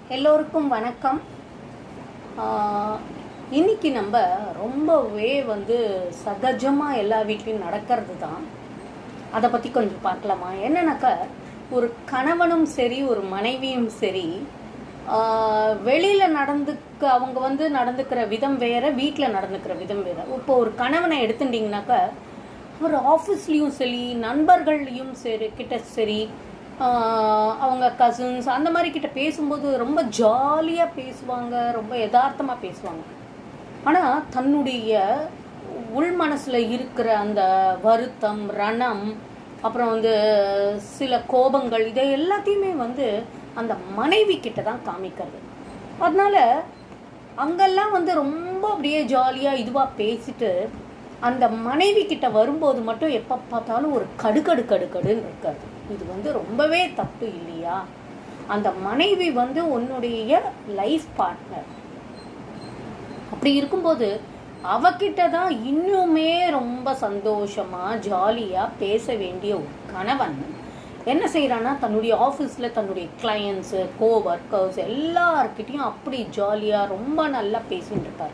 எல்லோருக்கும் வணக்கம் ஆஹ், இன்னைக்கு நம்ம ரொம்பவே வந்து சகஜமாக எல்லா வீட்லேயும் நடக்கிறது தான் அதை பற்றி கொஞ்சம் பார்க்கலாமா என்னன்னாக்கா ஒரு கணவனும் சரி ஒரு மனைவியும் சரி வெளியில் நடந்துக்க அவங்க வந்து நடந்துக்கிற விதம் வேற வீட்டில் நடந்துக்கிற விதம் வேற இப்போ ஒரு கணவனை எடுத்துட்டிங்கனாக்கா அவர் ஆஃபீஸ்லேயும் சரி நண்பர்கள்லையும் சரி கிட்ட சரி ஆஹ் அவங்க கசின்ஸ் அந்த மாதிரி கிட்ட பேசும்போது ரொம்ப ஜாலியாக பேசுவாங்க ரொம்ப யதார்த்தமாக பேசுவாங்க ஆனால் தன்னுடைய உள் மனசில் இருக்கிற அந்த வருத்தம் ரணம் அப்புறம் வந்து சில கோபங்கள் இதை எல்லாத்தையுமே வந்து அந்த மனைவி கிட்ட தான் காமிக்கிறது அதனால அங்கெல்லாம் வந்து ரொம்ப அப்படியே ஜாலியாக இதுவாக பேசிட்டு அந்த மனைவி கிட்ட வரும்போது மட்டும் எப்போ பார்த்தாலும் ஒரு கடுகடு கடுகடுன்னு இருக்காது இது வந்து ரொம்பவே தப்பு இல்லையா அந்த மனைவி வந்து உன்னுடைய லைஃப் பார்ட்னர் அப்படி இருக்கும்போது அவகிட்ட தான் இன்னுமே ரொம்ப சந்தோஷமா ஜாலியா பேச வேண்டிய ஒரு கணவன் என்ன செய்யறான்னா தன்னுடைய ஆஃபீஸில் தன்னுடைய கிளையன்ஸு கோ ஒர்க்கர்ஸ் எல்லார்கிட்டையும் அப்படி ஜாலியாக ரொம்ப நல்லா பேசிட்டு இருப்பார்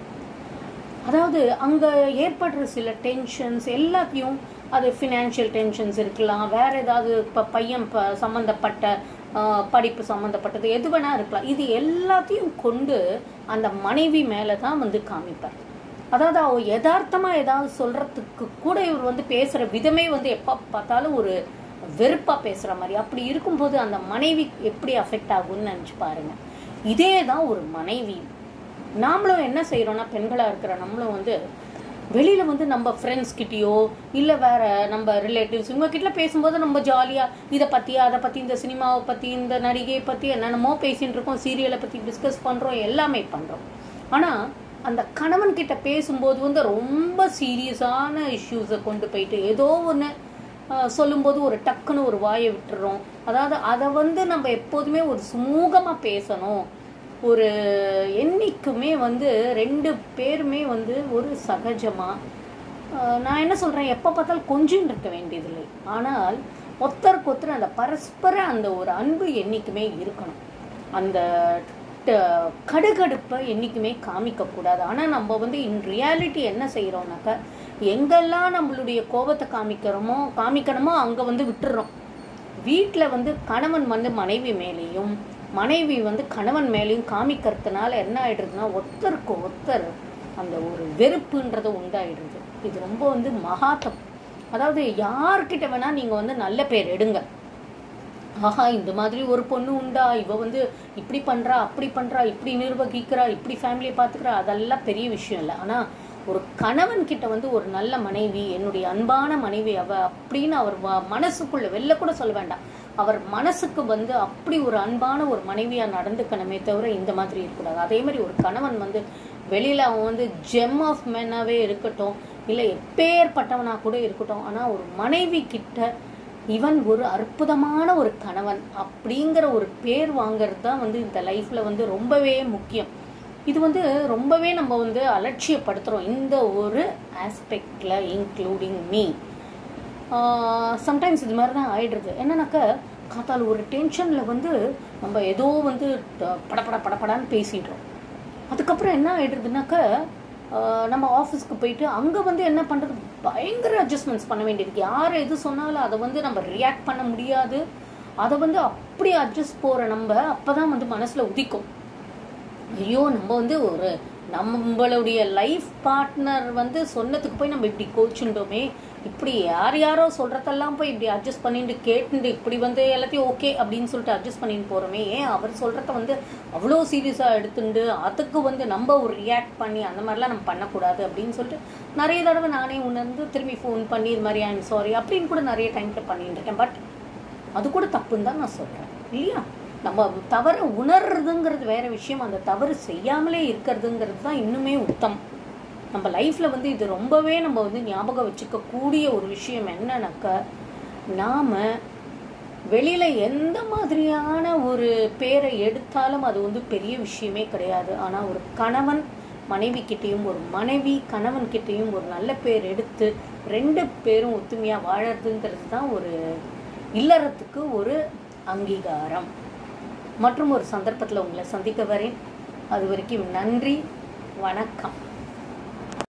அதாவது அங்கே ஏற்படுற சில டென்ஷன்ஸ் எல்லாத்தையும் அது ஃபினான்ஷியல் டென்ஷன்ஸ் இருக்கலாம் வேற ஏதாவது இப்போ பையன் ப சம்மந்தப்பட்ட ஆஹ், படிப்பு சம்மந்தப்பட்டது எது வேணா இருக்கலாம் இது எல்லாத்தையும் கொண்டு அந்த மனைவி மேலே தான் வந்து காமிப்பார் அதாவது அவ யதார்த்தமாக ஏதாவது சொல்கிறதுக்கு கூட இவர் வந்து பேசுகிற விதமே வந்து எப்போ பார்த்தாலும் ஒரு வெறுப்பாக பேசுகிற மாதிரி அப்படி இருக்கும்போது அந்த மனைவி எப்படி அஃபெக்ட் ஆகும்னு நினச்சி பாருங்க இதே தான் ஒரு மனைவி நாமளும் என்ன செய்கிறோம்னா பெண்களாக இருக்கிற நம்மளும் வந்து வெளியில் வந்து நம்ம ஃப்ரெண்ட்ஸ் கிட்டேயோ இல்லை வேற நம்ம ரிலேட்டிவ்ஸ் இவங்க கிட்ட பேசும்போது நம்ம ஜாலியாக இதை பற்றி அதை பற்றி இந்த சினிமாவை பற்றி இந்த நடிகையை பற்றி என்னென்னமோ பேசிட்டு இருக்கோம் சீரியலை பற்றி டிஸ்கஸ் பண்ணுறோம் எல்லாமே பண்ணுறோம் ஆனால் அந்த கணவன் கிட்ட பேசும்போது வந்து ரொம்ப சீரியஸான இஷ்யூஸை கொண்டு போயிட்டு ஏதோ ஒன்று சொல்லும்போது ஒரு டக்குன்னு ஒரு வாயை விட்டுறோம் அதாவது அதை வந்து நம்ம எப்போதுமே ஒரு சுமூகமாக பேசணும் ஒரு என்னைக்குமே வந்து ரெண்டு பேருமே வந்து ஒரு சகஜமாக நான் என்ன சொல்கிறேன் எப்போ பார்த்தாலும் கொஞ்சம் இருக்க வேண்டியதில்லை ஆனால் ஒருத்தருக்கு ஒருத்தர் அந்த பரஸ்பர அந்த ஒரு அன்பு என்றைக்குமே இருக்கணும் அந்த ட- கடுகடுப்பை என்றைக்குமே காமிக்கக்கூடாது ஆனால் நம்ம வந்து இன் ரியாலிட்டி என்ன செய்கிறோம்னாக்கா எங்கெல்லாம் நம்மளுடைய கோபத்தை காமிக்கிறோமோ காமிக்கணுமோ அங்கே வந்து விட்டுறோம் வீட்டில் வந்து கணவன் வந்து மனைவி மேலேயும் மனைவி வந்து கணவன் மேலேயும் காமிக்கிறதுனால என்ன ஆயிடுறதுன்னா ஒருத்தருக்கு ஒருத்தர் அந்த ஒரு வெறுப்புன்றது உண்டாயிடுறது இது ரொம்ப வந்து மகா தப்பு அதாவது யார்கிட்ட வேணா நீங்கள் வந்து நல்ல பேர் எடுங்க ஆஹா இந்த மாதிரி ஒரு பொண்ணு உண்டா இவ வந்து இப்படி பண்றா அப்படி பண்றா இப்படி நிர்வகிக்கிறா இப்படி ஃபேமிலியை பார்த்துக்கிறா அதெல்லாம் பெரிய விஷயம் இல்லை ஆனா ஒரு கணவன் கிட்ட வந்து ஒரு நல்ல மனைவி என்னுடைய அன்பான மனைவி அவ அப்படின்னு அவர் வ- மனசுக்குள்ள வெளில கூட சொல்ல வேண்டாம் அவர் மனசுக்கு வந்து அப்படி ஒரு அன்பான ஒரு மனைவியா நடந்துக்கணுமே தவிர இந்த மாதிரி இருக்கக்கூடாது அதே மாதிரி ஒரு கணவன் வந்து வெளியில அவன் வந்து ஜெம் ஆஃப் மென்னாவே இருக்கட்டும் இல்லை எப்பேற்பட்டவனா கூட இருக்கட்டும் ஆனா ஒரு மனைவி கிட்ட இவன் ஒரு அற்புதமான ஒரு கணவன் அப்படிங்கிற ஒரு பேர் வாங்குறது தான் வந்து இந்த லைஃப்ல வந்து ரொம்பவே முக்கியம் இது வந்து ரொம்பவே நம்ம வந்து அலட்சியப்படுத்துறோம் இந்த ஒரு ஆஸ்பெக்ட்ல இன்க்ளூடிங் மீ சம்டைம்ஸ் இது மாதிரி தான் ஆயிடுறது என்னன்னாக்கா காத்தால் ஒரு டென்ஷனில் வந்து நம்ம ஏதோ வந்து ட- படபட படபடான்னு பேசிடுறோம் அதுக்கப்புறம் என்ன ஆயிடுறதுனாக்கா ஆஹ் நம்ம ஆஃபீஸ்க்கு போயிட்டு அங்கே வந்து என்ன பண்ணுறது பயங்கர அட்ஜஸ்ட்மெண்ட்ஸ் பண்ண வேண்டியிருக்கு யார் எது சொன்னாலும் அதை வந்து நம்ம ரியாக்ட் பண்ண முடியாது அதை வந்து அப்படி அட்ஜஸ்ட் போகிற நம்ம அப்போ தான் வந்து மனசில் உதிக்கும் ஐயோ நம்ம வந்து ஒரு நம்மளுடைய லைஃப் பார்ட்னர் வந்து சொன்னதுக்கு போய் நம்ம இப்படி கோச்சுட்டோமே இப்படி யார் யாரோ சொல்றதெல்லாம் போய் இப்படி அட்ஜஸ்ட் பண்ணிட்டு கேட்டுட்டு இப்படி வந்து எல்லாத்தையும் ஓகே அப்படின்னு சொல்லிட்டு அட்ஜஸ்ட் பண்ணிட்டு போறோமே ஏன் அவர் சொல்றத வந்து அவ்வளோ சீரியஸாக எடுத்துட்டு அதுக்கு வந்து நம்ம ஒரு ரியாக்ட் பண்ணி அந்த மாதிரிலாம் நம்ம பண்ணக்கூடாது அப்படின்னு சொல்லிட்டு நிறைய தடவை நானே உணர்ந்து திரும்பி ஃபோன் பண்ணி இது மாதிரி ஐம் சாரி அப்படின்னு கூட நிறைய டைம்ல பண்ணிட்டு இருக்கேன் பட் அது கூட தப்புன்னு தான் நான் சொல்றேன் இல்லையா நம்ம தவற உணர்றதுங்கிறது வேற விஷயம் அந்த தவறு செய்யாமலே இருக்கிறதுங்கிறது தான் இன்னுமே உத்தம் நம்ம லைஃப்ல வந்து இது ரொம்பவே நம்ம வந்து ஞாபகம் வச்சுக்க கூடிய ஒரு விஷயம் என்னன்னாக்கா நாம வெளியில எந்த மாதிரியான ஒரு பேரை எடுத்தாலும் அது வந்து பெரிய விஷயமே கிடையாது ஆனா ஒரு கணவன் மனைவி கிட்டேயும் ஒரு மனைவி கணவன் கிட்டேயும் ஒரு நல்ல பேர் எடுத்து ரெண்டு பேரும் ஒத்துமையா வாழறதுங்கிறது தான் ஒரு இல்லறத்துக்கு ஒரு அங்கீகாரம் மற்றும் ஒரு சந்தர்ப்பத்தில் உங்களை சந்திக்க வரேன் அது வரைக்கும் நன்றி வணக்கம்